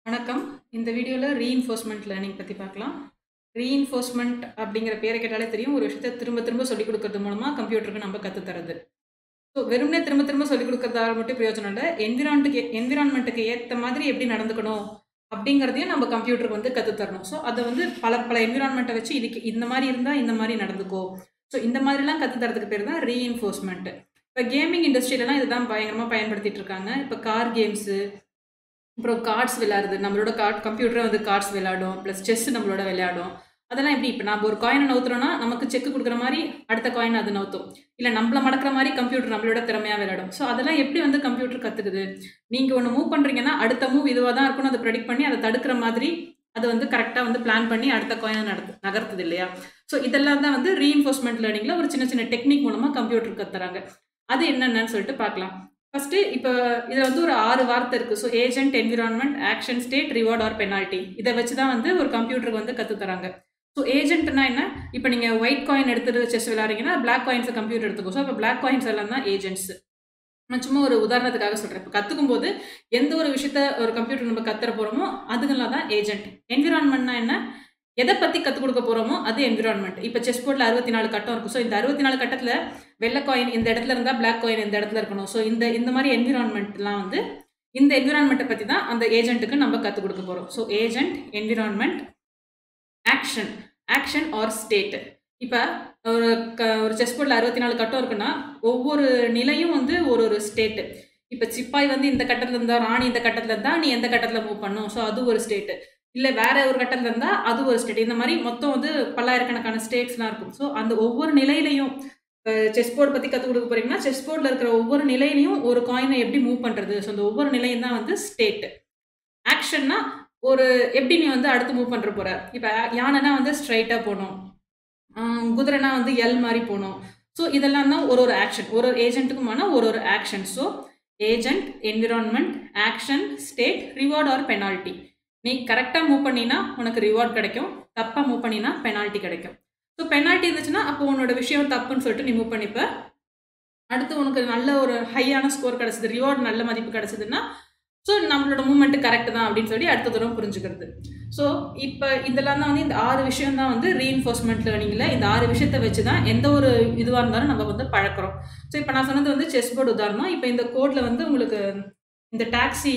வணக்கம் இந்த வீடியோவில் ரீஇன்ஃபோர்ஸ்மெண்ட் லேர்னிங் பற்றி பார்க்கலாம் ரீஇன்ஃபோர்ஸ்மெண்ட் அப்படிங்கிற பேரை கேட்டாலே தெரியும் ஒரு விஷயத்தை திரும்ப திரும்ப சொல்லிக் கொடுக்கறது மூலமாக கம்ப்யூட்டருக்கு நம்ம கற்றுத்தரது ஸோ வெறுமனே திரும்ப திரும்ப சொல்லிக் கொடுக்கறதால மட்டும் பிரயோஜனம் இல்லை என்விரான்மெண்ட்டுக்கு என்விரான்மெண்ட்டுக்கு ஏற்ற மாதிரி எப்படி நடந்துக்கணும் அப்படிங்கிறதையும் நம்ம கம்ப்யூட்டருக்கு வந்து கற்றுத்தரணும் ஸோ அதை வந்து பல பல என்விரான்மெண்ட்டை வச்சு இதுக்கு இந்த மாதிரி இருந்தால் இந்த மாதிரி நடந்துக்கோ ஸோ இந்த மாதிரிலாம் கற்றுத்தரதுக்கு பேர் தான் ரீஇன்ஃபோர்ஸ்மெண்ட் இப்போ கேமிங் இண்டஸ்ட்ரியிலலாம் இதுதான் பயங்கரமாக பயன்படுத்திட்டு இருக்காங்க இப்போ கார் கேம்ஸு அப்புறம் கார்ட்ஸ் விளையாடுறது நம்மளோட கார்ட் கம்ப்யூட்டரை வந்து கார்ட்ஸ் விளையாடும் ப்ளஸ் செஸ் நம்மளோட விளையாடும் அதெல்லாம் எப்படி இப்போ நம்ம ஒரு காயினை நவுத்துறோம்னா நமக்கு செக் கொடுக்குற மாதிரி அடுத்த காயின் அது நவுத்தும் இல்லை நம்மள மடக்கிற மாதிரி கம்ப்யூட்டர் நம்மளோட திறமையாக விளையாடும் ஸோ அதெல்லாம் எப்படி வந்து கம்ப்யூட்டர் கற்றுக்குது நீங்கள் ஒன்று மூவ் பண்ணுறீங்கன்னா அடுத்த மூவ் இதுவாக தான் இருக்கும்னு அதை ப்ரெடிக்ட் பண்ணி அதை தடுக்கிற மாதிரி அது வந்து கரெக்டாக வந்து பிளான் பண்ணி அடுத்த காயினை நடத்து நகர்த்துது இல்லையா ஸோ இதெல்லாம் தான் வந்து ரீஇன்ஃபோர்ஸ்மெண்ட் லேர்னிங்கில் ஒரு சின்ன சின்ன டெக்னிக் மூலமாக கம்ப்யூட்டர் கற்றுறாங்க அது என்னென்னு சொல்லிட்டு பார்க்கலாம் ஃபஸ்ட்டு இப்போ இதில் வந்து ஒரு ஆறு வார்த்தை இருக்குது so agent environment action state reward or penalty இதை வச்சு தான் வந்து ஒரு கம்ப்யூட்டருக்கு வந்து கற்றுத்தராங்க ஸோ ஏஜென்ட்னா என்ன இப்போ நீங்கள் ஒயிட் காயின் எடுத்துகிட்டு செஸ் விளையாடுறீங்கன்னா பிளாக் காயின்ஸை கம்ப்யூட்டர் எடுத்துக்கும் ஸோ இப்போ பிளாக் காயின்ஸ் எல்லாம் தான் ஏஜென்ட்ஸ் நான் சும்மா ஒரு உதாரணத்துக்காக சொல்கிறேன் இப்போ கற்றுக்கும் போது எந்த ஒரு விஷயத்த ஒரு கம்ப்யூட்டர் நம்ம கற்றுற போகிறோமோ அதுங்கெல்லாம் தான் ஏஜென்ட் என்விரான்மெண்ட்னா என்ன எதை பற்றி கற்றுக் கொடுக்க போகிறோமோ அது என்விரான்மெண்ட் இப்போ செஸ் போர்டில் அறுபத்தி நாலு கட்டம் இருக்கும் ஸோ இந்த அறுபத்தி நாலு கட்டத்தில் வெள்ளை காயின் இந்த இடத்துல இருந்தால் பிளாக் காயின் இந்த இடத்துல இருக்கணும் ஸோ இந்த இந்த மாதிரி என்விரான்மெண்ட்லாம் வந்து இந்த என்விரான்மெண்ட்டை பற்றி தான் அந்த ஏஜென்ட்டுக்கு நம்ம கற்றுக் கொடுக்க போகிறோம் so agent environment action action or state இப்போ ஒரு க ஒரு செஸ் போர்டில் அறுபத்தி நாலு கட்டம் இருக்குன்னா ஒவ்வொரு நிலையும் வந்து ஒரு ஒரு ஸ்டேட்டு இப்போ சிப்பாய் வந்து இந்த கட்டத்தில் இருந்தால் ராணி இந்த கட்டத்தில் இருந்தால் நீ எந்த கட்டத்தில் மூவ் பண்ணும் ஸோ அது ஒரு ஸ்டேட்டு இல்லை வேற ஒரு கட்டத்தில் இருந்தால் அது ஒரு ஸ்டேட் இந்த மாதிரி மொத்தம் வந்து பல்லாயிரக்கணக்கான ஸ்டேட்ஸ்லாம் இருக்கும் ஸோ அந்த ஒவ்வொரு நிலையிலையும் செஸ் போர்டு பற்றி கற்றுக் கொடுக்க போறீங்கன்னா செஸ் போர்டில் இருக்கிற ஒவ்வொரு நிலையிலையும் ஒரு காயினை எப்படி மூவ் பண்ணுறது ஸோ அந்த ஒவ்வொரு நிலையும் தான் வந்து ஸ்டேட் ஆக்ஷன்னா ஒரு எப்படி நீ வந்து அடுத்து மூவ் பண்ணுற போகிற இப்போ யானைனா வந்து ஸ்ட்ரைட்டாக போகணும் குதிரைனா வந்து எல் மாதிரி போகணும் ஸோ இதெல்லாம் தான் ஒரு ஒரு ஆக்ஷன் ஒரு ஒரு ஏஜென்ட்டுக்குமான ஒரு ஒரு action so agent environment action state reward or penalty நீ கரெக்டாக மூவ் பண்ணினா உனக்கு ரிவார்ட் கிடைக்கும் தப்பாக மூவ் பண்ணினா பெனால்ட்டி கிடைக்கும் ஸோ பெனால்ட்டி இருந்துச்சுன்னா அப்போ உன்னோட விஷயம் தப்புன்னு சொல்லிட்டு நீ மூவ் பண்ணிப்ப அடுத்து உனக்கு நல்ல ஒரு ஹையான ஸ்கோர் கிடச்சிது ரிவார்ட் நல்ல மதிப்பு கிடச்சிதுன்னா ஸோ நம்மளோட மூமெண்ட்டு கரெக்ட் தான் அப்படின்னு சொல்லி அடுத்த தூரம் புரிஞ்சுக்கிறது ஸோ இப்போ இதெல்லாம் தான் வந்து இந்த ஆறு விஷயம் தான் வந்து ரீஎன்ஃபோர்ஸ்மெண்ட் லேர்னிங்கில் இந்த ஆறு விஷயத்தை வச்சு தான் எந்த ஒரு இதுவாக இருந்தாலும் நம்ம வந்து பழக்கிறோம் ஸோ இப்போ நான் சொன்னது வந்து செஸ் போர்டு உதாரணம் இப்போ இந்த கோடில் வந்து உங்களுக்கு இந்த டாக்ஸி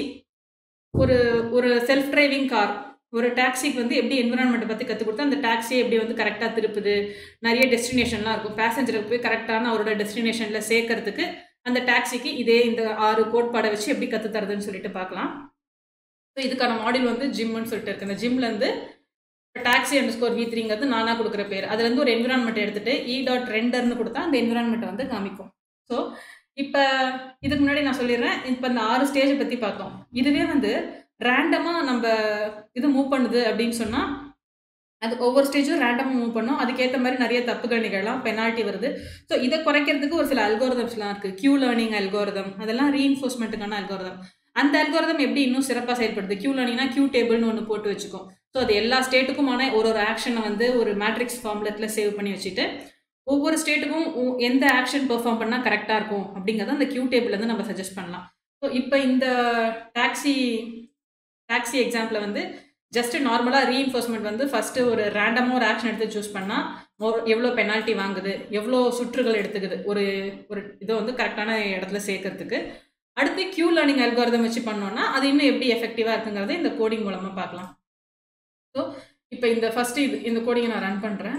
ஒரு ஒரு செல்ஃப் டிரைவிங் கார் ஒரு டாக்ஸிக்கு வந்து எப்படி என்விரான்மெண்ட்டை பற்றி கற்றுக் கொடுத்தா அந்த டாக்ஸியை எப்படி வந்து கரெக்டாக திருப்புது நிறைய டெஸ்டினேஷன்லாம் இருக்கும் பேசஞ்சருக்கு போய் கரெக்டான அவரோட டெஸ்டினேஷனில் சேர்க்கறதுக்கு அந்த டாக்ஸிக்கு இதே இந்த ஆறு கோட்பாடை வச்சு எப்படி கற்றுத்தரதுன்னு சொல்லிட்டு பார்க்கலாம் ஸோ இதுக்கான மாடல் வந்து ஜிம்னு சொல்லிட்டு இருக்கு இந்த ஜிம்லேருந்து டாக்ஸி அண்ட் ஸ்கோர் வி த்ரீங்கிறது நானாக கொடுக்குற பேர் அதுலேருந்து ஒரு என்விரான்மெண்ட் எடுத்துகிட்டு இ டாட் ரெண்டர்னு கொடுத்தா அந்த என்விரான்மெண்ட்டை வந்து காமிக்கும் ஸோ இப்போ இதுக்கு முன்னாடி நான் சொல்லிடுறேன் இப்போ இந்த ஆறு ஸ்டேஜை பற்றி பார்த்தோம் இதுவே வந்து ரேண்டமாக நம்ம இது மூவ் பண்ணுது அப்படின்னு சொன்னால் அது ஒவ்வொரு ஸ்டேஜும் ரேண்டமாக மூவ் பண்ணும் அதுக்கேற்ற மாதிரி நிறைய தப்புகள் நிகழலாம் பெனால்ட்டி வருது ஸோ இதை குறைக்கிறதுக்கு ஒரு சில அல்கோரதம்ஸ்லாம் இருக்குது கியூ லேர்னிங் அல்கோரதம் அதெல்லாம் ரீஎன்ஃபோர்ஸ்மெண்ட்டுக்கான அல்கோரதம் அந்த அல்கோரதம் எப்படி இன்னும் சிறப்பாக செயல்படுது கியூ லேர்னிங்னா கியூ டேபிள்னு ஒன்று போட்டு வச்சுக்கோம் ஸோ அது எல்லா ஸ்டேட்டுக்குமான ஒரு ஒரு ஆக்ஷனை வந்து ஒரு மேட்ரிக்ஸ் ஃபார்ம்லெட்டில் சேவ் பண்ணி வச்சுட்டு ஒவ்வொரு ஸ்டேட்டுக்கும் எந்த ஆக்ஷன் பெர்ஃபார்ம் பண்ணால் கரெக்டாக இருக்கும் அப்படிங்கிறத அந்த கியூ டேபிள்லேருந்து நம்ம சஜஸ்ட் பண்ணலாம் ஸோ இப்போ இந்த டாக்ஸி டாக்ஸி எக்ஸாம்பிள் வந்து ஜஸ்ட் நார்மலாக ரீஎன்ஃபோர்ஸ்மெண்ட் வந்து ஃபஸ்ட்டு ஒரு ரேண்டமாக ஒரு ஆக்ஷன் எடுத்து சூஸ் பண்ணால் எவ்வளோ பெனால்ட்டி வாங்குது எவ்வளோ சுற்றுகள் எடுத்துக்குது ஒரு ஒரு இதை வந்து கரெக்டான இடத்துல சேர்க்கறதுக்கு அடுத்து கியூ லேர்னிங் அல்காரதம் வச்சு பண்ணோன்னா அது இன்னும் எப்படி எஃபெக்டிவாக இருக்குங்கிறத இந்த கோடிங் மூலமாக பார்க்கலாம் ஸோ இப்போ இந்த ஃபஸ்ட்டு இது இந்த கோடிங்கை நான் ரன் பண்ணுறேன்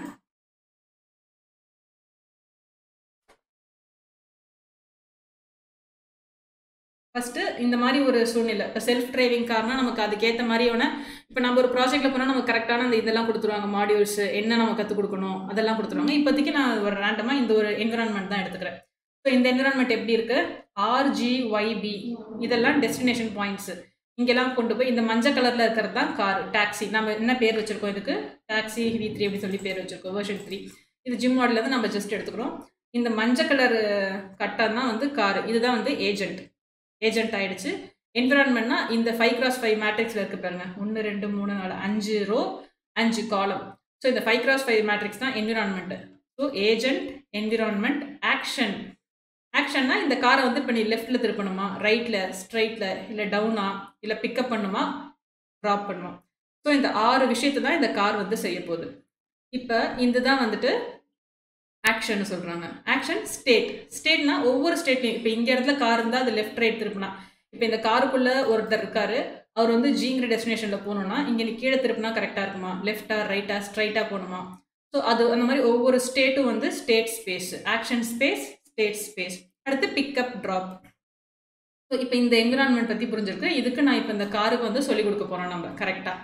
ஃபஸ்ட்டு இந்த மாதிரி ஒரு சூழ்நிலை இப்போ செல்ஃப் டிரைவிங் கார்னால் நமக்கு அதுக்கேற்ற மாதிரியான இப்போ நம்ம ஒரு ப்ராஜெக்ட்டில் போனால் நமக்கு கரெக்டான அந்த இதெல்லாம் கொடுத்துருவாங்க மாடியூல்ஸ் என்ன நம்ம கற்றுக் கொடுக்கணும் அதெல்லாம் கொடுத்துருவாங்க இப்போதைக்கு நான் ஒரு ரேண்டமாக இந்த ஒரு என்விரான்மெண்ட் தான் எடுத்துக்கிறேன் ஸோ இந்த என்விரான்மெண்ட் எப்படி இருக்குது ஆர்ஜிஒய்பி இதெல்லாம் டெஸ்டினேஷன் பாயிண்ட்ஸு இங்கெல்லாம் கொண்டு போய் இந்த மஞ்சள் கலரில் இருக்கிறது தான் கார் டாக்ஸி நம்ம என்ன பேர் வச்சுருக்கோம் இதுக்கு டாக்ஸி வி த்ரீ அப்படின்னு சொல்லி பேர் வச்சுருக்கோம் வேர்ஷன் த்ரீ இது ஜிம் மாடலேருந்து நம்ம ஜஸ்ட் எடுத்துக்கிறோம் இந்த மஞ்சள் கலர் கட்டம் தான் வந்து கார் இதுதான் வந்து ஏஜென்ட் ஏஜென்ட் ஆயிடுச்சு என்விரான்மெண்ட்னா இந்த ஃபைவ் கிராஸ் ஃபைவ் மேட்ரிக்ஸில் இருக்கு பாருங்க ஒன்று ரெண்டு மூணு நாலு அஞ்சு ரோ அஞ்சு காலம் ஸோ இந்த ஃபைவ் கிராஸ் ஃபைவ் மேட்ரிக்ஸ் தான் environment so agent environment action ஆக்ஷன்னா இந்த காரை வந்து இப்போ நீ லெஃப்ட்டில் திருப்பணுமா ரைட்டில் ஸ்ட்ரைட்டில் இல்லை டவுனா இல்லை பிக்கப் பண்ணுமா ட்ராப் பண்ணுவோம் ஸோ இந்த ஆறு விஷயத்தை தான் இந்த கார் வந்து செய்ய போகுது இப்போ இந்த தான் வந்துட்டு ஆக்ஷன் சொல்கிறாங்க ஆக்ஷன் ஸ்டேட் ஸ்டேட்னா ஒவ்வொரு ஸ்டேட்லையும் இப்போ இந்த இடத்துல கார் இருந்தால் அது லெஃப்ட் ரைட் திருப்பினா இப்போ இந்த காருக்குள்ளே ஒருத்தர் இருக்காரு அவர் வந்து ஜிங்கிற டெஸ்டினேஷனில் போகணுன்னா இங்கே நீ கீழே திருப்பினா கரெக்டாக இருக்குமா லெஃப்டா ரைட்டா ஸ்ட்ரைட்டாக போகணுமா ஸோ அது அந்த மாதிரி ஒவ்வொரு ஸ்டேட்டும் வந்து state space action space state space அடுத்து பிக்கப் ட்ராப் ஸோ இப்போ இந்த என்விரான்மெண்ட் பற்றி புரிஞ்சிருக்கு இதுக்கு நான் இப்போ இந்த காருக்கு வந்து சொல்லிக் கொடுக்க போகிறோம் நம்ம கரெக்டாக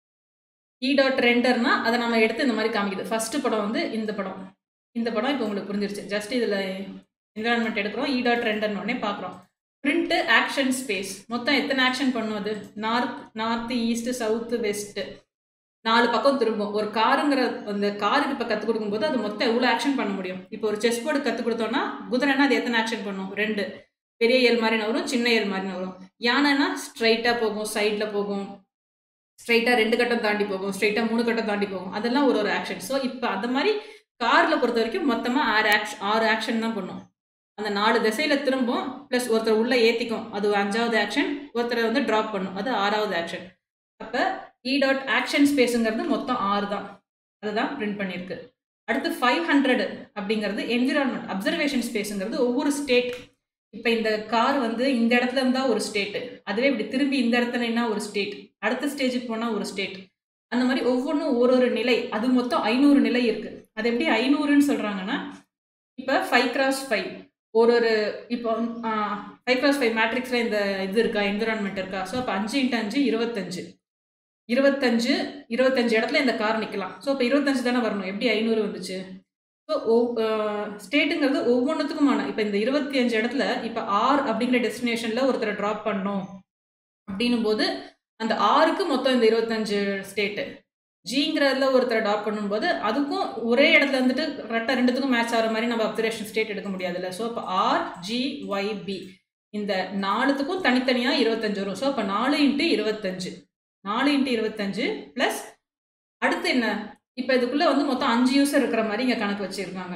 இ டாட் ரெண்டர்னா அதை நம்ம எடுத்து இந்த மாதிரி காமிக்குது ஃபஸ்ட்டு படம் வந்து இந்த படம் இந்த படம் இப்போ உங்களுக்கு புரிஞ்சிருச்சு ஜஸ்ட் இதில் என்விரான்மெண்ட் எடுக்கிறோம் இ டாட் ரெண்டர்னு உடனே பார்க்குறோம் பிரிண்ட்டு ஆக்ஷன் ஸ்பேஸ் மொத்தம் எத்தனை ஆக்ஷன் பண்ணும் அது north north east south west நாலு பக்கம் திரும்பும் ஒரு காருங்கிற அந்த காருக்கு இப்போ கற்றுக் கொடுக்கும்போது அது மொத்தம் எவ்வளோ ஆக்ஷன் பண்ண முடியும் இப்போ ஒரு செஸ் போர்டு கற்றுக் கொடுத்தோன்னா குதிரைனா அது எத்தனை ஆக்ஷன் பண்ணும் ரெண்டு பெரிய ஏல் மாதிரி வரும் சின்ன ஏல் மாதிரி வரும் யானைனா ஸ்ட்ரைட்டாக போகும் சைடில் போகும் ஸ்ட்ரைட்டாக ரெண்டு கட்டம் தாண்டி போகும் ஸ்ட்ரைட்டாக மூணு கட்டம் தாண்டி போகும் அதெல்லாம் ஒரு ஒரு ஆக்ஷன் ஸோ இப்போ அந்த மாதிரி காரில் பொறுத்த வரைக்கும் மொத்தமாக ஆறு ஆக்ஷன் ஆறு ஆக்ஷன் தான் பண்ணும் அந்த நாலு திசையில் திரும்பும் ப்ளஸ் ஒருத்தர் உள்ளே ஏற்றிக்கும் அது அஞ்சாவது ஆக்ஷன் ஒருத்தரை வந்து ட்ராப் பண்ணும் அது ஆறாவது ஆக்ஷன் அப்போ இ டாட் ஆக்ஷன் ஸ்பேஸுங்கிறது மொத்தம் ஆறு தான் அதுதான் பிரிண்ட் பண்ணியிருக்கு அடுத்து ஃபைவ் ஹண்ட்ரட் அப்படிங்கிறது என்விரான்மெண்ட் அப்சர்வேஷன் ஸ்பேஸுங்கிறது ஒவ்வொரு ஸ்டேட் இப்போ இந்த கார் வந்து இந்த இடத்துல இருந்தால் ஒரு ஸ்டேட்டு அதுவே இப்படி திரும்பி இந்த இடத்துலனா ஒரு ஸ்டேட் அடுத்த ஸ்டேஜுக்கு போனால் ஒரு ஸ்டேட் அந்த மாதிரி ஒவ்வொன்றும் ஒரு ஒரு நிலை அது மொத்தம் ஐநூறு நிலை இருக்குது அது எப்படி ஐநூறுன்னு சொல்கிறாங்கன்னா இப்போ ஃபைவ் கிராஸ் ஃபைவ் ஒரு ஒரு இப்போ ஃபைவ் கிராஸ் ஃபைவ் மேட்ரிக்ஸில் இந்த இது இருக்கா என்விரான்மெண்ட் இருக்கா ஸோ அப்போ அஞ்சு இன்ட்டு அஞ்சு இருபத்தஞ்சு இருபத்தஞ்சு இருபத்தஞ்சு இடத்துல இந்த கார் நிற்கலாம் ஸோ இப்போ இருபத்தஞ்சு தானே வரணும் எப்படி ஐநூறு வந்துச்சு ஸோ ஸ்டேட்டுங்கிறது ஒவ்வொன்றுத்துக்குமான இப்போ இந்த இருபத்தி அஞ்சு இடத்துல இப்போ ஆர் அப்படிங்கிற டெஸ்டினேஷனில் ஒருத்தரை ட்ராப் பண்ணோம் அப்படின்னும் போது அந்த ஆறுக்கு மொத்தம் இந்த இருபத்தஞ்சு ஸ்டேட்டு ஜிங்கிறதுல ஒருத்தரை ட்ராப் பண்ணும்போது அதுக்கும் ஒரே இடத்துல வந்துட்டு கரெக்டாக ரெண்டுத்துக்கும் மேட்ச் ஆகிற மாதிரி நம்ம அப்சர்வேஷன் ஸ்டேட் எடுக்க முடியாதுல்ல ஸோ இப்போ ஆர் ஜி ஒய் பி இந்த நாலுத்துக்கும் தனித்தனியாக இருபத்தஞ்சு வரும் ஸோ அப்போ நாலு இன்ட்டு இருபத்தஞ்சு நாலு இன்ட்டு இருபத்தஞ்சு ப்ளஸ் அடுத்து என்ன இப்போ இதுக்குள்ளே வந்து மொத்தம் அஞ்சு யூசர் இருக்கிற மாதிரி இங்கே கணக்கு வச்சுருக்காங்க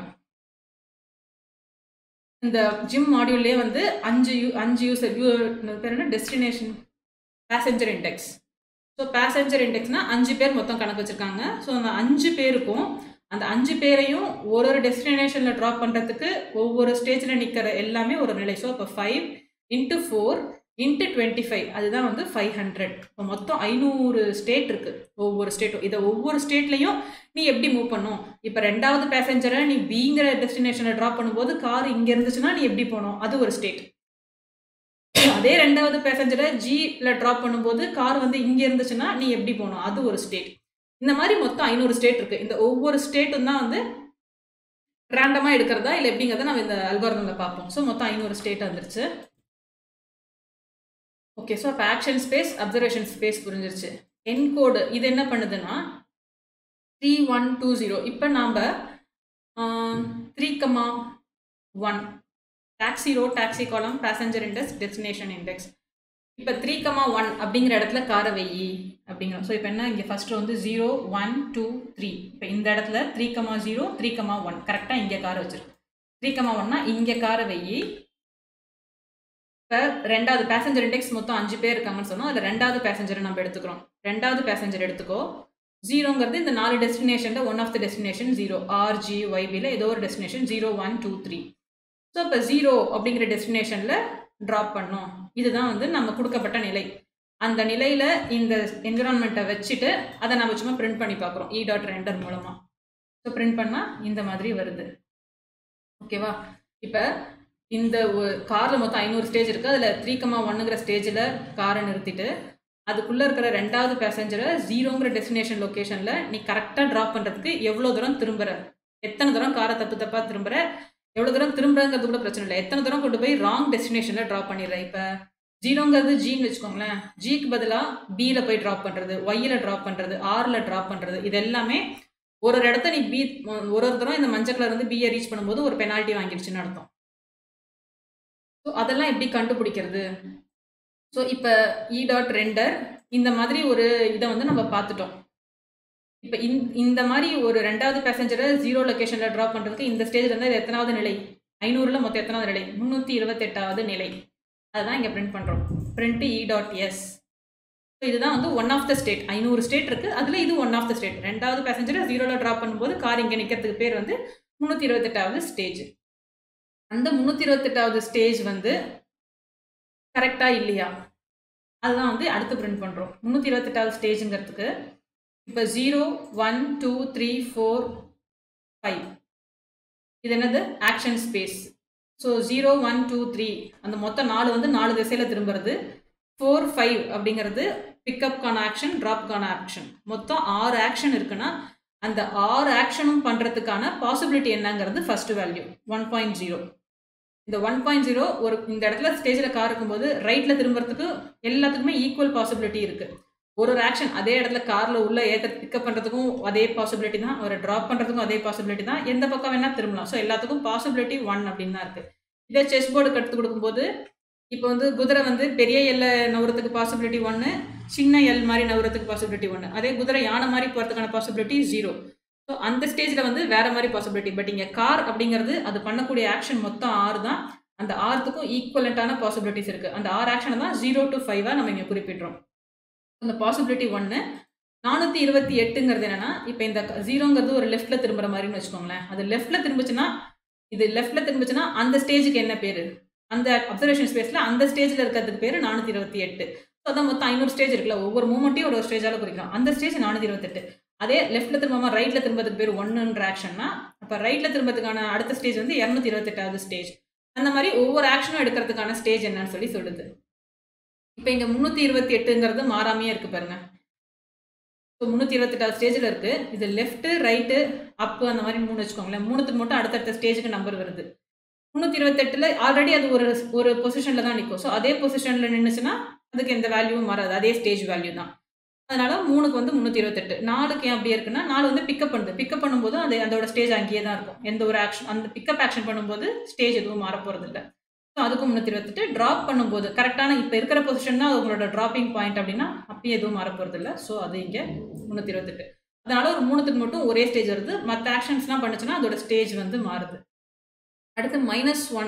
இந்த ஜிம் மாடியூல்லே வந்து அஞ்சு யூ அஞ்சு யூசர் யூ பேர் என்ன destination passenger index so passenger இண்டெக்ஸ்னால் அஞ்சு பேர் மொத்தம் கணக்கு வச்சுருக்காங்க ஸோ அந்த அஞ்சு பேருக்கும் அந்த அஞ்சு பேரையும் ஒரு ஒரு டெஸ்டினேஷனில் ட்ராப் பண்ணுறதுக்கு ஒவ்வொரு ஸ்டேஜில் நிற்கிற எல்லாமே ஒரு நிலை ஸோ இப்போ five into four into twenty five அதுதான் வந்து ஃபைவ் ஹண்ட்ரட் இப்போ மொத்தம் ஐநூறு ஸ்டேட் இருக்குது ஒவ்வொரு ஸ்டேட்டும் இதை ஒவ்வொரு ஸ்டேட்லேயும் நீ எப்படி மூவ் பண்ணும் இப்போ ரெண்டாவது பேசஞ்சரை நீ பிங்கிற டெஸ்டினேஷனில் ட்ராப் பண்ணும்போது கார் இங்கே இருந்துச்சுன்னா நீ எப்படி போகணும் அது ஒரு ஸ்டேட் அதே ரெண்டாவது பேசஞ்சரை ஜியில் ட்ராப் பண்ணும்போது கார் வந்து இங்கே இருந்துச்சுன்னா நீ எப்படி போகணும் அது ஒரு ஸ்டேட் இந்த மாதிரி மொத்தம் ஐநூறு ஸ்டேட் இருக்குது இந்த ஒவ்வொரு ஸ்டேட்டும் தான் வந்து ரேண்டமாக எடுக்கிறதா இல்லை எப்படிங்கிறத நம்ம இந்த அல்காரதமில் பார்ப்போம் ஸோ மொத்தம் ஐநூறு ஸ்டேட் வந்துருச்சு ஓகே ஸோ அப்போ ஆக்ஷன் ஸ்பேஸ் அப்சர்வேஷன் ஸ்பேஸ் புரிஞ்சிருச்சு என்கோடு இது என்ன பண்ணுதுன்னா த்ரீ ஒன் டூ ஜீரோ இப்போ நாம் three comma one taxi row taxi column passenger index destination index இப்போ த்ரீ கமா ஒன் அப்படிங்கிற இடத்துல காரை வெயி அப்படிங்கிறோம் ஸோ இப்போ என்ன இங்கே ஃபஸ்ட்டு வந்து ஜீரோ ஒன் டூ த்ரீ இப்போ இந்த இடத்துல three comma zero three comma one கரெக்டாக இங்கே காரை வச்சிருக்கு த்ரீ கமா ஒன்னா இங்கே காரை வெயி இப்போ ரெண்டாவது பேசஞ்சர் இண்டெக்ஸ் மொத்தம் அஞ்சு பேர் இருக்காங்கன்னு சொன்னோம் அதில் ரெண்டாவது பேசஞ்சரை நம்ம எடுத்துக்கிறோம் ரெண்டாவது பேசஞ்சர் எடுத்துக்கோ ஜீரோங்கிறது இந்த நாலு டெஸ்டினேஷனில் one of the destination zero R G ஒய்பியில் ஏதோ ஒரு destination zero one two three so இப்போ ஜீரோ அப்படிங்கிற டெஸ்டினேஷனில் ட்ராப் பண்ணோம் இதுதான் வந்து நம்ம கொடுக்கப்பட்ட நிலை அந்த நிலையில் இந்த என்விரான்மெண்ட்டை வச்சுட்டு அதை நம்ம சும்மா பிரிண்ட் பண்ணி பார்க்குறோம் இ டாட் ரெண்டர் மூலமாக ஸோ பிரிண்ட் பண்ணால் இந்த மாதிரி வருது ஓகேவா இப்போ இந்த காரில் மொத்தம் ஐநூறு ஸ்டேஜ் இருக்குது அதில் த்ரீ கமா ஒன்னுங்கிற ஸ்டேஜில் காரை நிறுத்திட்டு அதுக்குள்ளே இருக்கிற ரெண்டாவது பேசஞ்சரை ஜீரோங்கிற டெஸ்டினேஷன் லொக்கேஷனில் நீ கரெக்டாக ட்ராப் பண்ணுறதுக்கு எவ்வளோ தூரம் திரும்புகிற எத்தனை தூரம் காரை தப்பு தப்பாக திரும்புகிற எவ்வளோ தூரம் திரும்புறங்கிறது கூட பிரச்சனை இல்லை எத்தனை தூரம் கொண்டு போய் ராங் டெஸ்டினேஷனில் ட்ராப் பண்ணிடுறேன் இப்போ ஜீரோங்கிறது ஜின்னு வச்சுக்கோங்களேன் ஜிக்கு பதிலாக பியில் போய் ட்ராப் பண்ணுறது ஒய்யில் ட்ராப் பண்ணுறது ஆரில் ட்ராப் பண்ணுறது இது எல்லாமே ஒரு ஒரு இடத்த நீ பி ஒரு ஒரு தூரம் இந்த மஞ்சள் கலர் வந்து பியை ரீச் பண்ணும்போது ஒரு பெனால்ட்டி வாங்கிடுச்சுன்னு அர்த்தம் ஸோ அதெல்லாம் எப்படி கண்டுபிடிக்கிறது ஸோ இப்போ இ டாட் ரெண்டர் இந்த மாதிரி ஒரு இதை வந்து நம்ம பார்த்துட்டோம் இப்போ இந் இந்த மாதிரி ஒரு ரெண்டாவது பேசஞ்சரை ஜீரோ லொக்கேஷனில் ட்ராப் பண்ணுறதுக்கு இந்த ஸ்டேஜில் இருந்தால் இது எத்தனாவது நிலை ஐநூறில் மொத்தம் எத்தனாவது நிலை முந்நூற்றி இருபத்தெட்டாவது நிலை அதுதான் இங்கே பிரிண்ட் பண்ணுறோம் print e dot s so இதுதான் வந்து ஒன் ஆஃப் த ஸ்டேட் ஐநூறு ஸ்டேட் இருக்குது அதில் இது ஒன் ஆஃப் த ஸ்டேட் ரெண்டாவது பேசஞ்சரை ஜீரோவில் ட்ராப் பண்ணும்போது கார் இங்கே நிற்கிறதுக்கு பேர் வந்து முந்நூற்றி இருபத்தெட்டாவது ஸ்டேஜ் அந்த முந்நூற்றி இருபத்தெட்டாவது ஸ்டேஜ் வந்து கரெக்டாக இல்லையா அதுதான் வந்து அடுத்து பிரிண்ட் பண்ணுறோம் முந்நூற்றி இருபத்தெட்டாவது ஸ்டேஜுங்கிறதுக்கு இப்போ zero one two three four five இது என்னது action space so zero one two three அந்த மொத்தம் நாலு வந்து நாலு திசையில் திரும்புறது ஃபோர் ஃபைவ் அப்படிங்கிறது பிக்கப்கான ஆக்ஷன் ட்ராப்கான ஆக்ஷன் மொத்தம் ஆறு ஆக்ஷன் இருக்குன்னா அந்த ஆறு ஆக்ஷனும் பண்ணுறதுக்கான பாசிபிலிட்டி என்னங்கிறது first value one point zero இந்த ஒன் பாயிண்ட் ஜீரோ ஒரு இந்த இடத்துல ஸ்டேஜில் கார் இருக்கும்போது ரைட்டில் திரும்புறதுக்கு எல்லாத்துக்குமே ஈக்குவல் பாசிபிலிட்டி இருக்குது ஒரு ஒரு ஆக்ஷன் அதே இடத்துல காரில் உள்ள ஏற்ற பிக்கப் பண்ணுறதுக்கும் அதே பாசிபிலிட்டி தான் ஒரு ட்ராப் பண்ணுறதுக்கும் அதே பாசிபிலிட்டி தான் எந்த பக்கம் வேணால் திரும்பலாம் ஸோ எல்லாத்துக்கும் பாசிபிலிட்டி ஒன் அப்படின்னு தான் இருக்குது இதே செஸ் போர்டு கற்றுக் கொடுக்கும்போது இப்போ வந்து குதிரை வந்து பெரிய எல்லை நவுறதுக்கு பாசிபிலிட்டி ஒன்று சின்ன எல் மாதிரி நவுறதுக்கு பாசிபிலிட்டி ஒன்று அதே குதிரை யானை மாதிரி போகிறதுக்கான பாசிபிலிட்டி ஜீரோ ஸோ அந்த ஸ்டேஜில் வந்து வேற மாதிரி பாசிபிலிட்டி பட் இங்கே கார் அப்படிங்கிறது அது பண்ணக்கூடிய ஆக்ஷன் மொத்தம் ஆறு தான் அந்த ஆறுத்துக்கும் ஈக்குவலண்ட்டான பாசிபிலிட்டிஸ் இருக்குது அந்த ஆறு ஆக்ஷனை தான் ஜீரோ டு ஃபைவாக நம்ம இங்கே குறிப்பிடுறோம் அந்த பாசிபிலிட்டி ஒன்று நானூற்றி இருபத்தி எட்டுங்கிறது என்னன்னா இப்போ இந்த ஜீரோங்கிறது ஒரு லெஃப்ட்டில் திரும்புற மாதிரின்னு வச்சுக்கோங்களேன் அது லெஃப்ட்டில் திரும்பிச்சுன்னா இது லெஃப்ட்டில் திரும்பிச்சுன்னா அந்த ஸ்டேஜுக்கு என்ன பேர் அந்த அப்சர்வேஷன் ஸ்பேஸில் அந்த ஸ்டேஜில் இருக்கிறதுக்கு பேர் நானூற்றி இருபத்தி எட்டு ஸோ அதான் மொத்தம் ஐநூறு ஸ்டேஜ் இருக்குல்ல ஒவ்வொரு மூமெண்ட்டையும் ஒரு ஸ்டேஜால் குறிக்கலாம் அந்த ஸ்டேஜ் நானூற்றி இருபத்தெட்டு அதே லெஃப்ட்டில் திரும்பாம ரைட்டில் திரும்பதுக்கு பேர் ஒன்றுன்ற ஆக்ஷன்னா அப்போ ரைட்டில் திரும்பதுக்கான அடுத்த ஸ்டேஜ் வந்து இரநூத்தி இருபத்தெட்டாவது ஸ்டேஜ் அந்த மாதிரி ஒவ்வொரு ஆக்ஷனும் எடுக்கிறதுக்கான ஸ்டேஜ் என்னன்னு சொல்லி சொல்லுது இப்போ இங்கே முந்நூற்றி இருபத்தி எட்டுங்கிறது மாறாமையே இருக்குது பாருங்க ஸோ முந்நூற்றி இருபத்தெட்டாவது ஸ்டேஜில் இருக்குது இது லெஃப்ட்டு ரைட்டு அப்பு அந்த மாதிரி மூணு வச்சுக்கோங்களேன் மூணுத்துக்கு மட்டும் அடுத்தடுத்த ஸ்டேஜுக்கு நம்பர் வருது முந்நூற்றி இருபத்தெட்டில் ஆல்ரெடி அது ஒரு ஒரு பொசிஷனில் தான் நிற்கும் ஸோ அதே பொசிஷனில் நின்றுச்சுன்னா அதுக்கு எந்த வேல்யூவும் வராது அதே ஸ்டேஜ் வேல்யூ தான் அதனால மூணுக்கு வந்து முந்நூற்றி இருபத்தெட்டு நாலுக்கு ஏன் அப்படி இருக்குன்னா நாலு வந்து பிக்கப் பண்ணுது பிக்கப் பண்ணும்போது அது அதோட ஸ்டேஜ் அங்கேயே தான் இருக்கும் எந்த ஒரு ஆக்ஷன் அந்த பிக்கப் ஆக்ஷன் பண்ணும்போது ஸ்டேஜ் எதுவும் மாற போகிறது இல்லை ஸோ அதுக்கும் முந்நூற்றி இருபத்தெட்டு ட்ராப் பண்ணும்போது கரெக்டான இப்போ இருக்கிற பொசிஷன் தான் உங்களோட ட்ராப்பிங் பாயிண்ட் அப்படின்னா அப்பயும் எதுவும் மாற போகிறது இல்லை ஸோ அது இங்கே முந்நூற்றி இருபத்தெட்டு அதனால ஒரு மூணுத்துக்கு மட்டும் ஒரே ஸ்டேஜ் வருது மற்ற ஆக்ஷன்ஸ்லாம் பண்ணுச்சுன்னா அதோட ஸ்டேஜ் வந்து மாறுது அடுத்து மைனஸ் ஒன்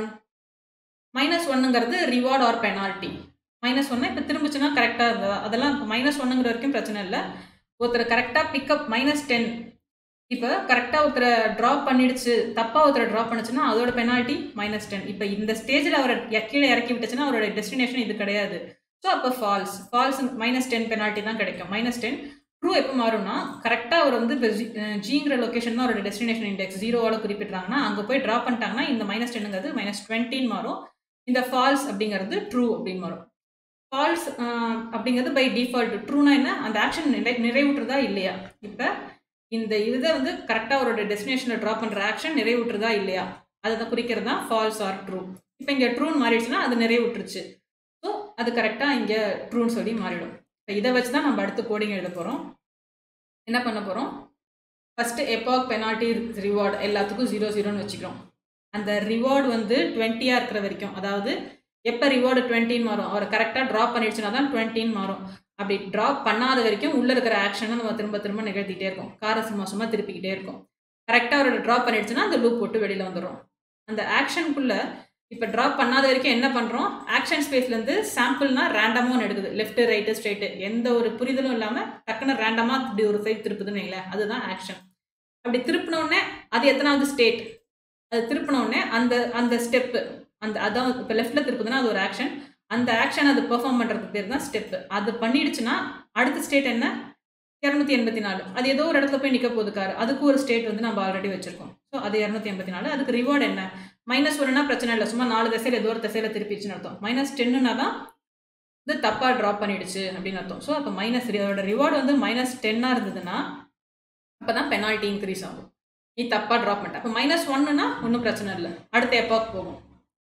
மைனஸ் ஒன்னுங்கிறது ரிவார்ட் ஆர் பெனால்ட்டி மைனஸ் ஒன்று இப்போ திரும்பிச்சுன்னா கரெக்டாக இருந்ததா அதெல்லாம் இப்போ மைனஸ் ஒன்னுங்கிற வரைக்கும் பிரச்சனை இல்லை ஒருத்தர் கரெக்டாக பிக்கப் மைனஸ் டென் இப்போ கரெக்டாக ஒருத்தரை ட்ராப் பண்ணிடுச்சு தப்பாக ஒருத்தரை ட்ராப் பண்ணுச்சுன்னா அதோட பெனால்ட்டி மைனஸ் டென் இப்போ இந்த ஸ்டேஜில் அவரை கீழே இறக்கி விட்டுச்சுன்னா அவரோட டெஸ்டினேஷன் இது கிடையாது ஸோ அப்போ false false minus ten penalty தான் கிடைக்கும் மைனஸ் டென் ட்ரூ எப்போ மாறும்னா கரெக்டாக அவர் வந்து இப்போ ஜிங்கிற லொக்கேஷன் தான் அவரோட டெஸ்டினேஷன் இண்டெக்ஸ் ஜீரோவால் குறிப்பிட்றாங்கன்னா அங்கே போய் ட்ராப் பண்ணிட்டாங்கன்னா இந்த மைனஸ் டென்னுங்கிறது மைனஸ் டுவெண்ட்டின்னு மாறும் இந்த ஃபால்ஸ் அப்படிங்கிறது ட்ரூ அப்படின்னு மாறும் ஃபால்ஸ் அப்படிங்கிறது பை டிஃபால்ட் ட்ரூனா என்ன அந்த ஆக்ஷன் நிறை நிறைவுற்றுதா இல்லையா இப்போ இந்த இதை வந்து கரெக்டாக அவரோட டெஸ்டினேஷனில் ட்ராப் பண்ணுற ஆக்ஷன் நிறைவுற்றுதா இல்லையா அதை தான் குறிக்கிறது தான் ஃபால்ஸ் ஆர் ட்ரூ இப்போ இங்கே ட்ரூன்னு மாறிடுச்சுன்னா அது நிறைவுற்றுச்சு ஸோ அது கரெக்டாக இங்கே ட்ரூன்னு சொல்லி மாறிடும் இப்போ இதை வச்சு தான் நம்ம அடுத்து கோடிங் எழுத போகிறோம் என்ன பண்ண போகிறோம் ஃபஸ்ட்டு எப்பாக் பெனால்ட்டி ரிவார்டு எல்லாத்துக்கும் ஜீரோ ஜீரோன்னு வச்சுக்கிறோம் அந்த ரிவார்டு வந்து டுவெண்ட்டியாக இருக்கிற வரைக்கும் அதாவது எப்போ ரிவார்டு டுவெண்ட்டின்னு மாறும் அவர் கரெக்டாக ட்ராப் பண்ணிடுச்சுன்னா தான் டுவெண்ட்டின்னு மாறும் அப்படி ட்ராப் பண்ணாத வரைக்கும் உள்ளே இருக்கிற ஆக்ஷனை நம்ம திரும்ப திரும்ப நிகழ்த்திட்டே இருக்கோம் காரை சும்மா சும்மா திருப்பிக்கிட்டே இருக்கும் கரெக்டாக அவரோட ட்ராப் பண்ணிடுச்சுன்னா அந்த லூப் போட்டு வெளியில் வந்துடும் அந்த ஆக்ஷனுக்குள்ளே இப்போ ட்ராப் பண்ணாத வரைக்கும் என்ன பண்ணுறோம் ஆக்ஷன் ஸ்பேஸ்லேருந்து சாம்பிள்னா ரேண்டமாக ஒன்று எடுக்குது லெஃப்ட் ரைட்டு ஸ்ட்ரைட்டு எந்த ஒரு புரிதலும் இல்லாமல் டக்குன்னு ரேண்டமாக இப்படி ஒரு சைட் திருப்புதுன்னு வைங்களேன் அதுதான் ஆக்ஷன் அப்படி திருப்பினோடனே அது எத்தனாவது ஸ்டேட் அது திருப்பினோடனே அந்த அந்த ஸ்டெப்பு அந்த அதான் இப்போ லெஃப்ட்டில் திருப்புதுன்னா அது ஒரு ஆக்ஷன் அந்த ஆக்ஷன் அது பெர்ஃபார்ம் பண்ணுறதுக்கு பேர் தான் ஸ்டெப்பு அது பண்ணிடுச்சுன்னா அடுத்த ஸ்டேட் என்ன இரநூத்தி எண்பத்தி நாலு அது ஏதோ ஒரு இடத்துல போய் நிற்க போகுது கார் அதுக்கு ஒரு ஸ்டேட் வந்து நம்ம ஆல்ரெடி வச்சிருக்கோம் ஸோ அது இரநூத்தி எண்பத்தி நாலு அதுக்கு ரிவார்டு என்ன மைனஸ் ஒன்றுனா பிரச்சனை இல்லை சும்மா நாலு திசையில் ஏதோ ஒரு திசையில் திருப்பிச்சுன்னு அர்த்தம் மைனஸ் டென்னுனா தான் இது தப்பாக ட்ராப் பண்ணிடுச்சு அப்படின்னு அர்த்தம் ஸோ அப்போ மைனஸ் அதோட ரிவார்டு வந்து மைனஸ் டென்னாக இருந்ததுன்னா அப்போ தான் பெனால்ட்டி இன்க்ரீஸ் ஆகும் நீ தப்பாக ட்ராப் பண்ணிட்ட அப்போ மைனஸ் ஒன்னுனா ஒன்றும் பிரச்சனை இல்லை அடுத்த எப்பாக்கு போகும்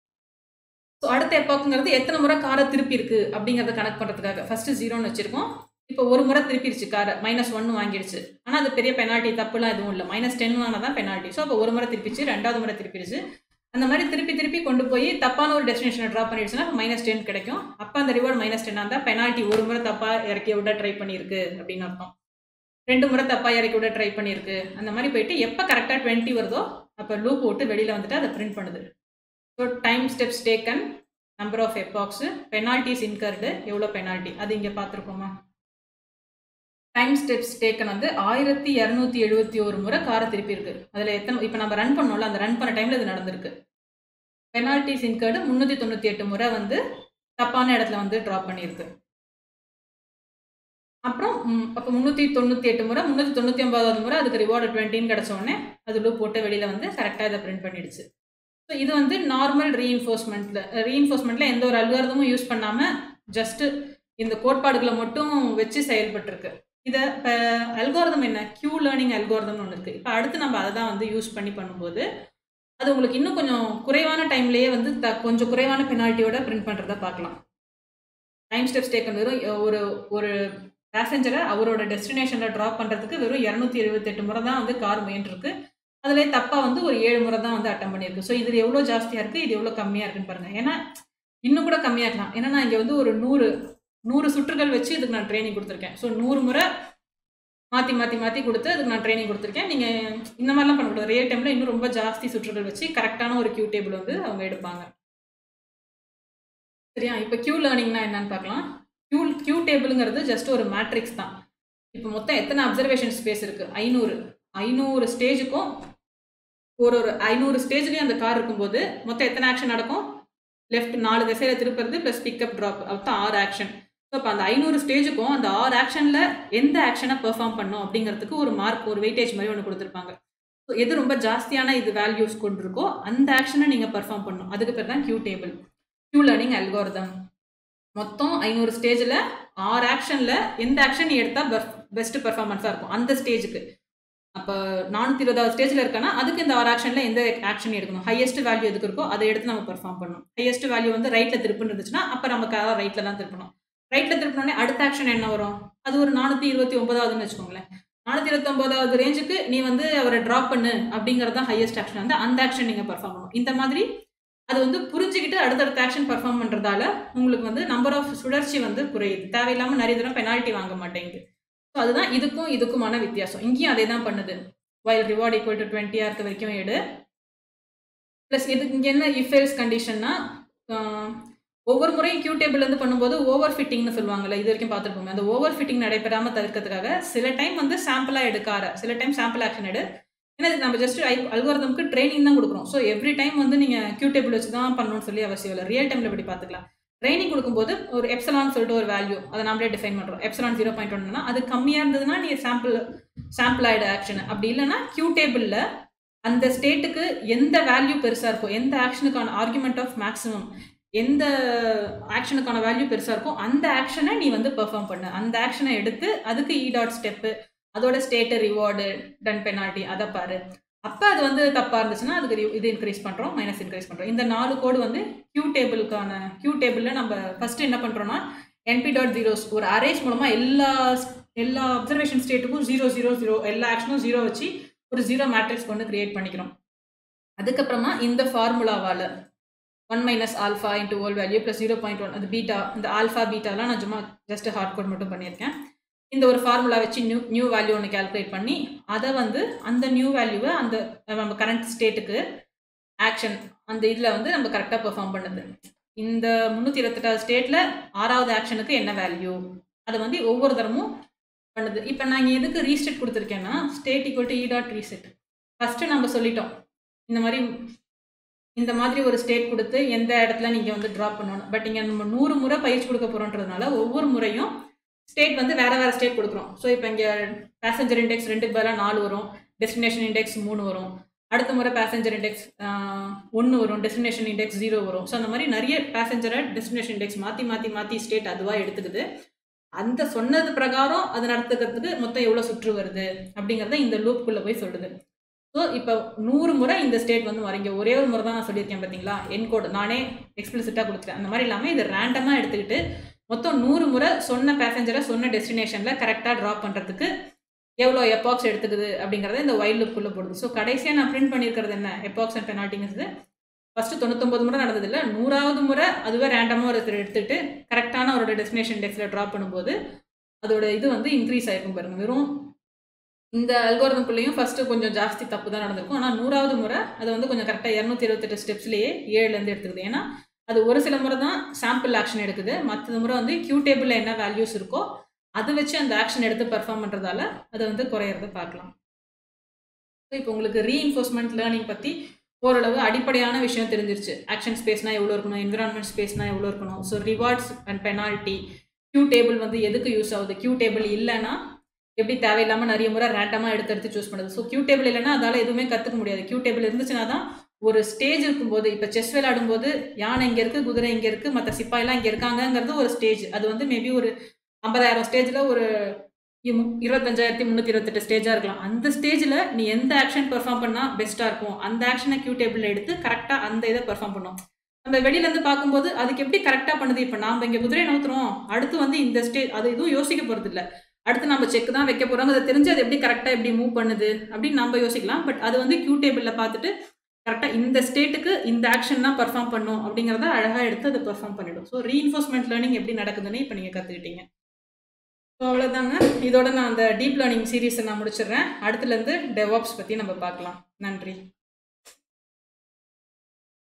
ஸோ அடுத்த எப்பாக்குங்கிறது எத்தனை முறை காரை திருப்பி இருக்கு அப்படிங்கிறத கணக்கு பண்ணுறதுக்காக ஃபஸ்ட்டு ஜீரோன்னு வச்சுருக்கோம் இப்போ ஒரு முறை திருப்பிடுச்சு காரை மைனஸ் ஒன்று வாங்கிடுச்சு ஆனால் அது பெரிய பெனால்ட்டி தப்புலாம் எதுவும் இல்லை மைனஸ் டென் தான் பெனால்ட்டி ஸோ அப்போ ஒரு முறை திருப்பிச்சு ரெண்டாவது முறை திருப்பிடுச்சு அந்த மாதிரி திருப்பி திருப்பி கொண்டு போய் தப்பான ஒரு டெஸ்டினேஷனை ட்ராப் பண்ணிடுச்சுன்னா மைனஸ் டென் கிடைக்கும் அப்போ அந்த ரிவார்டு மைனஸ் டென்னாக இருந்தால் பெனால்ட்டி ஒரு முறை தப்பாக இறக்கி விட ட்ரை பண்ணியிருக்கு அப்படின்னு அர்த்தம் ரெண்டு முறை தப்பாக இறக்கி விட ட்ரை பண்ணியிருக்கு அந்த மாதிரி போயிட்டு எப்போ கரெக்டாக டுவெண்ட்டி வருதோ அப்போ லூப் விட்டு வெளியில் வந்துட்டு அதை பிரிண்ட் பண்ணுது so time steps taken number of epochs penalties incurred எவ்வளோ பெனால்ட்டி அது இங்கே பார்த்துருக்கோமா டைம் ஸ்டெப்ஸ் டேக்கன் வந்து ஆயிரத்தி இரநூத்தி எழுபத்தி ஒரு முறை காரை திருப்பி இருக்கு அதில் எத்தனை இப்போ நம்ம ரன் பண்ணோம்ல அந்த ரன் பண்ண டைமில் இது நடந்திருக்கு பெனால்டிஸ் இன்கர்டு முந்நூற்றி தொண்ணூற்றி எட்டு முறை வந்து தப்பான இடத்துல வந்து ட்ராப் பண்ணியிருக்கு அப்புறம் அப்போ முந்நூற்றி தொண்ணூற்றி எட்டு முறை முந்நூற்றி தொண்ணூற்றி ஒன்பதாவது முறை அதுக்கு ரிவார்டு டுவெண்ட்டின்னு கிடச்ச உடனே அது லூப் போட்டு வெளியில் வந்து கரெக்டாக இதை பிரிண்ட் பண்ணிடுச்சு ஸோ இது வந்து நார்மல் ரீஇன்ஃபோர்ஸ்மெண்ட்டில் ரீஇன்ஃபோர்ஸ்மெண்ட்டில் எந்த ஒரு அல்காரதமும் யூஸ் பண்ணாமல் ஜஸ்ட்டு இந்த கோட்பாடுகளை மட்டும் வச்சு செயல்பட்டுருக்கு இதை இப்போ அல்காரதம் என்ன கியூ லேர்னிங் அல்காரதம்னு ஒன்று இருக்குது இப்போ அடுத்து நம்ம அதை தான் வந்து யூஸ் பண்ணி பண்ணும்போது அது உங்களுக்கு இன்னும் கொஞ்சம் குறைவான டைம்லேயே வந்து த கொஞ்சம் குறைவான பெனால்ட்டியோட பிரிண்ட் பண்ணுறத பார்க்கலாம் டைம் ஸ்டெப்ஸ் டேக்கன் வெறும் ஒரு ஒரு பேசஞ்சரை அவரோட டெஸ்டினேஷனில் ட்ராப் பண்ணுறதுக்கு வெறும் இரநூத்தி எழுபத்தெட்டு முறை தான் வந்து கார் முயன்றிருக்கு அதில் தப்பாக வந்து ஒரு ஏழு முறை தான் வந்து அட்டம் பண்ணியிருக்கு ஸோ இது எவ்வளோ ஜாஸ்தியாக இருக்குது இது எவ்வளோ கம்மியாக இருக்குன்னு பாருங்கள் ஏன்னா இன்னும் கூட கம்மியாக இருக்கலாம் ஏன்னா நான் இங்கே வந்து ஒரு நூறு நூறு சுற்றுகள் வச்சு இதுக்கு நான் ட்ரைனிங் கொடுத்துருக்கேன் ஸோ நூறு முறை மாற்றி மாற்றி மாற்றி கொடுத்து அதுக்கு நான் ட்ரைனிங் கொடுத்துருக்கேன் நீங்கள் இந்த மாதிரிலாம் பண்ணக்கூடாது ரியல் டைமில் இன்னும் ரொம்ப ஜாஸ்தி சுற்றுகள் வச்சு கரெக்டான ஒரு கியூ டேபிள் வந்து அவங்க எடுப்பாங்க சரியா இப்போ கியூ லேர்னிங்னா என்னன்னு பார்க்கலாம் கியூ கியூ டேபிளுங்கிறது ஜஸ்ட் ஒரு மேட்ரிக்ஸ் தான் இப்போ மொத்தம் எத்தனை அப்சர்வேஷன் ஸ்பேஸ் இருக்குது ஐநூறு ஐநூறு ஸ்டேஜுக்கும் ஒரு ஒரு ஐநூறு ஸ்டேஜ்லேயும் அந்த கார் இருக்கும்போது மொத்தம் எத்தனை ஆக்ஷன் நடக்கும் லெஃப்ட் நாலு திசையில் திருப்புறது ப்ளஸ் பிக்கப் ட்ராப் மொத்தம் ஆறு ஆக்ஷன் ஸோ அப்போ அந்த ஐநூறு ஸ்டேஜுக்கும் அந்த ஆறு ஆக்ஷனில் எந்த ஆக்ஷனை பெர்ஃபார்ம் பண்ணும் அப்படிங்கிறதுக்கு ஒரு மார்க் ஒரு வெயிட்டேஜ் மாதிரி ஒன்று கொடுத்துருப்பாங்க ஸோ எது ரொம்ப ஜாஸ்தியான இது வேல்யூஸ் கொண்டிருக்கோ அந்த ஆக்ஷனை நீங்கள் பெர்ஃபார்ம் பண்ணணும் அதுக்கு பேர் தான் Q table Q learning algorithm மொத்தம் ஐநூறு ஸ்டேஜில் ஆறு ஆக்ஷனில் எந்த ஆக்ஷன் நீ எடுத்தால் பெஸ்ட் பெர்ஃபார்மன்ஸாக இருக்கும் அந்த ஸ்டேஜுக்கு அப்போ நானூற்றி இருபதாவது ஸ்டேஜில் இருக்கனா அதுக்கு இந்த ஆறு ஆக்ஷனில் எந்த ஆக்ஷன் எடுக்கணும் ஹையஸ்ட் வேல்யூ எதுக்கு இருக்கோ அதை எடுத்து நம்ம பெர்ஃபார்ம் பண்ணணும் ஹையஸ்ட் வேல்யூ வந்து ரைட்டில் திருப்புன்னு இருந்துச்சுன்னா அப்போ நமக்கு அதான் ரைட்டில் தான் திருப்பணும் ரைட்டில் திருப்பினோடனே அடுத்த ஆக்ஷன் என்ன வரும் அது ஒரு நானூற்றி இருபத்தி ஒன்பதாவதுன்னு வச்சுக்கோங்களேன் நானூற்றி இருபத்தொம்போதாவது ரேஞ்சுக்கு நீ வந்து அவரை ட்ராப் பண்ணு அப்படிங்கிறது தான் ஹையஸ்ட் ஆக்ஷன் வந்து அந்த ஆக்ஷன் நீங்கள் பர்ஃபார்ம் பண்ணணும் இந்த மாதிரி அது வந்து புரிஞ்சுக்கிட்டு அடுத்தடுத்த ஆக்ஷன் பர்ஃபார்ம் பண்ணுறதால உங்களுக்கு வந்து நம்பர் ஆஃப் சுழற்சி வந்து குறையுது தேவையில்லாமல் நிறைய தூரம் பெனால்ட்டி வாங்க மாட்டேங்குது ஸோ அதுதான் இதுக்கும் இதுக்குமான வித்தியாசம் இங்கேயும் அதே தான் பண்ணுது வைல் ரிவார்ட் ஈக்குவல் டு டுவெண்ட்டியாக இருக்க வரைக்கும் எடு ப்ளஸ் இது இங்கே என்ன இஃபேல்ஸ் கண்டிஷன்னா ஒவ்வொரு முறையும் கியூ டேபிள்லேருந்து பண்ணும்போது ஓவர் ஃபிட்டிங்னு சொல்லுவாங்கல்ல இது வரைக்கும் பார்த்துருப்போம் அந்த ஓவர் ஃபிட்டிங் நடைபெறாமல் தவிர்க்கிறதுக்காக சில டைம் வந்து சாம்பிளாக எடுக்கார சில டைம் சாம்பிள் ஆக்ஷன் எடு ஏன்னா இது நம்ம ஜஸ்ட் ஐ அல்காரதமுக்கு ட்ரைனிங் தான் கொடுக்குறோம் ஸோ எவ்ரி டைம் வந்து நீங்கள் கியூ டேபிள் வச்சு தான் பண்ணணும்னு சொல்லி அவசியம் இல்லை ரியல் டைமில் இப்படி பார்த்துக்கலாம் ட்ரைனிங் கொடுக்கும்போது ஒரு எப்சலான்னு சொல்லிட்டு ஒரு வேல்யூ அதை நம்மளே டிஃபைன் பண்ணுறோம் எப்சலான் ஜீரோ பாயிண்ட் ஒன்றுனா அது கம்மியாக இருந்ததுன்னா நீங்கள் சாம்பிள் சாம்பிள் ஆயிடு ஆக்ஷன் அப்படி இல்லைன்னா கியூ டேபிளில் அந்த ஸ்டேட்டுக்கு எந்த வேல்யூ பெருசாக இருக்கோ எந்த ஆக்ஷனுக்கான ஆர்குமெண்ட் ஆஃப் மேக்ஸிமம் எந்த ஆக்ஷனுக்கான வேல்யூ பெருசாக இருக்கோ அந்த ஆக்ஷனை நீ வந்து பெர்ஃபார்ம் பண்ணு அந்த ஆக்ஷனை எடுத்து அதுக்கு இ டாட் ஸ்டெப்பு அதோட ஸ்டேட்டு ரிவார்டு டன் பெனால்ட்டி அதை பாரு அப்போ அது வந்து தப்பாக இருந்துச்சுன்னா அதுக்கு இது இன்க்ரீஸ் பண்ணுறோம் மைனஸ் இன்க்ரீஸ் பண்ணுறோம் இந்த நாலு கோடு வந்து கியூ டேபிளுக்கான கியூ டேபிளில் நம்ம ஃபஸ்ட்டு என்ன பண்ணுறோன்னா என்பி டாட் ஜீரோஸ் ஒரு அரேஞ்ச் மூலமாக எல்லா எல்லா அப்சர்வேஷன் ஸ்டேட்டுக்கும் ஜீரோ ஜீரோ ஜீரோ எல்லா ஆக்ஷனும் ஜீரோ வச்சு ஒரு ஜீரோ மேட்ரிக்ஸ் கொண்டு கிரியேட் பண்ணிக்கிறோம் அதுக்கப்புறமா இந்த ஃபார்முலாவால் one minus alpha into old value plus zero point one அந்த பீட்டா இந்த ஆல்ஃபா பீட்டாலாம் நான் சும்மா ஜஸ்ட் ஹார்ட் கோட் மட்டும் பண்ணியிருக்கேன் இந்த ஒரு ஃபார்முலா வச்சு நியூ நியூ வேல்யூ ஒன்று கேல்குலேட் பண்ணி அதை வந்து அந்த நியூ வேல்யூவை அந்த நம்ம கரண்ட் ஸ்டேட்டுக்கு ஆக்ஷன் அந்த இதில் வந்து நம்ம கரெக்டாக பெர்ஃபார்ம் பண்ணுது இந்த முந்நூற்றி இருபத்தெட்டாவது ஸ்டேட்டில் ஆறாவது ஆக்ஷனுக்கு என்ன வேல்யூ அதை வந்து ஒவ்வொரு தரமும் பண்ணுது இப்போ நான் இங்கே எதுக்கு ரீசெட் கொடுத்துருக்கேன்னா state equal to e dot reset first நம்ம சொல்லிட்டோம் இந்த மாதிரி இந்த மாதிரி ஒரு ஸ்டேட் கொடுத்து எந்த இடத்துல நீங்கள் வந்து ட்ராப் பண்ணணும் பட் இங்கே நம்ம நூறு முறை பயிற்சி கொடுக்க போகிறோன்றதுனால ஒவ்வொரு முறையும் ஸ்டேட் வந்து வேறு வேறு ஸ்டேட் கொடுக்குறோம் ஸோ இப்போ இங்கே பேசஞ்சர் இண்டெக்ஸ் ரெண்டுக்கு பதிலாக நாலு வரும் டெஸ்டினேஷன் இண்டெக்ஸ் மூணு வரும் அடுத்த முறை பேசஞ்சர் இண்டெக்ஸ் ஒன்று வரும் டெஸ்டினேஷன் இண்டெக்ஸ் ஜீரோ வரும் ஸோ அந்த மாதிரி நிறைய பேசஞ்சரை டெஸ்டினேஷன் இண்டெக்ஸ் மாற்றி மாற்றி மாற்றி ஸ்டேட் அதுவாக எடுத்துக்குது அந்த சொன்னது பிரகாரம் அது நடத்துக்கிறதுக்கு மொத்தம் எவ்வளோ சுற்று வருது அப்படிங்கிறத இந்த லூப்புக்குள்ளே போய் சொல்லுது ஸோ இப்போ நூறு முறை இந்த ஸ்டேட் வந்து வரீங்க ஒரே ஒரு முறை தான் நான் சொல்லியிருக்கேன் பார்த்தீங்களா என் கோடு நானே எக்ஸ்பிளிசிட்டாக கொடுத்துட்டேன் அந்த மாதிரி இல்லாமல் இது ரேண்டமாக எடுத்துக்கிட்டு மொத்தம் நூறு முறை சொன்ன பேசஞ்சரை சொன்ன டெஸ்டினேஷனில் கரெக்டாக ட்ராப் பண்ணுறதுக்கு எவ்வளோ எப்பாக்ஸ் எடுத்துக்குது அப்படிங்கிறத இந்த வைல்ட் லுக்குள்ளே போடுது ஸோ கடைசியாக நான் பிரிண்ட் பண்ணியிருக்கிறது என்ன எப்பாக்ஸ் அண்ட் பெனால்ட்டிங்கிறது ஃபஸ்ட்டு தொண்ணூத்தொம்பது முறை நடந்ததில்ல நூறாவது முறை அதுவே ரேண்டமாக ஒரு எடுத்துகிட்டு கரெக்டான அவரோட டெஸ்டினேஷன் டெக்ஸில் ட்ராப் பண்ணும்போது அதோட இது வந்து இன்க்ரீஸ் ஆகிருக்கும் பாருங்கள் வெறும் இந்த அல்கோரதம்குள்ளேயும் ஃபஸ்ட்டு கொஞ்சம் ஜாஸ்தி தப்பு தான் நடந்திருக்கும் ஆனால் நூறாவது முறை அது வந்து கொஞ்சம் கரெக்டாக இரநூத்தி இருபத்தெட்டு ஸ்டெப்ஸ்லேயே ஏழுலேருந்து எடுத்துக்குது ஏன்னா அது ஒரு சில முறை தான் சாம்பிள் ஆக்ஷன் எடுக்குது மற்ற முறை வந்து கியூ டேபிளில் என்ன வேல்யூஸ் இருக்கோ அது வச்சு அந்த ஆக்ஷன் எடுத்து பெர்ஃபார்ம் பண்ணுறதால அதை வந்து குறையிறத பார்க்கலாம் ஸோ இப்போ உங்களுக்கு ரீஇன்ஃபோர்ஸ்மெண்ட் லேர்னிங் பற்றி ஓரளவு அடிப்படையான விஷயம் தெரிஞ்சிருச்சு ஆக்ஷன் ஸ்பேஸ்னால் எவ்வளோ இருக்கணும் என்விரான்மெண்ட் ஸ்பேஸ்னால் எவ்வளோ இருக்கணும் so rewards and penalty Q table வந்து எதுக்கு யூஸ் ஆகுது கியூ டேபிள் இல்லைன்னா எப்படி தேவையில்லாமல் நிறைய முறை ரேண்டமாக எடுத்து எடுத்து சூஸ் பண்ணுது ஸோ கியூ டேபிள் இல்லைன்னா அதால் எதுவுமே கற்றுக்க முடியாது கியூ டேபிள் இருந்துச்சுன்னா தான் ஒரு ஸ்டேஜ் இருக்கும்போது இப்போ செஸ் விளையாடும் போது யானை இங்கே இருக்குது குதிரை இங்கே இருக்குது மற்ற சிப்பாயெல்லாம் இங்கே இருக்காங்கங்கிறது ஒரு ஸ்டேஜ் அது வந்து மேபி ஒரு ஐம்பதாயிரம் ஸ்டேஜில் ஒரு இருபத்தஞ்சாயிரத்தி முந்நூற்றி இருபத்தெட்டு ஸ்டேஜாக இருக்கலாம் அந்த ஸ்டேஜில் நீ எந்த ஆக்ஷன் பெர்ஃபார்ம் பண்ணால் பெஸ்ட்டாக இருக்கும் அந்த ஆக்ஷனை கியூ டேபிளில் எடுத்து கரெக்டாக அந்த இதை பெர்ஃபார்ம் பண்ணும் நம்ம வெளியிலேருந்து பார்க்கும்போது அதுக்கு எப்படி கரெக்டாக பண்ணுது இப்போ நாம் இங்கே குதிரை நவுத்துறோம் அடுத்து வந்து இந்த ஸ்டேஜ் அது எதுவும் யோசிக்க போகிறது இல்லை அடுத்து நம்ம செக் தான் வைக்க போகிறோம் அதை தெரிஞ்சு அது எப்படி கரெக்டாக எப்படி மூவ் பண்ணுது அப்படின்னு நம்ம யோசிக்கலாம் பட் அது வந்து கியூ டேபிளில் பார்த்துட்டு கரெக்டாக இந்த ஸ்டேட்டுக்கு இந்த ஆக்ஷன் தான் பர்ஃபார்ம் பண்ணும் அப்படிங்கிறத அழகாக எடுத்து அதை பர்ஃபார்ம் பண்ணிடும் ஸோ ரீஇன்ஃபோர்ஸ்மெண்ட் லேர்னிங் எப்படி நடக்குதுன்னு இப்போ நீங்கள் கற்றுக்கிட்டீங்க ஸோ அவ்வளோதாங்க இதோட நான் அந்த டீப் லேர்னிங் சீரீஸை நான் முடிச்சிடுறேன் அடுத்துலேருந்து டெவாப்ஸ் பற்றி நம்ம பார்க்கலாம் நன்றி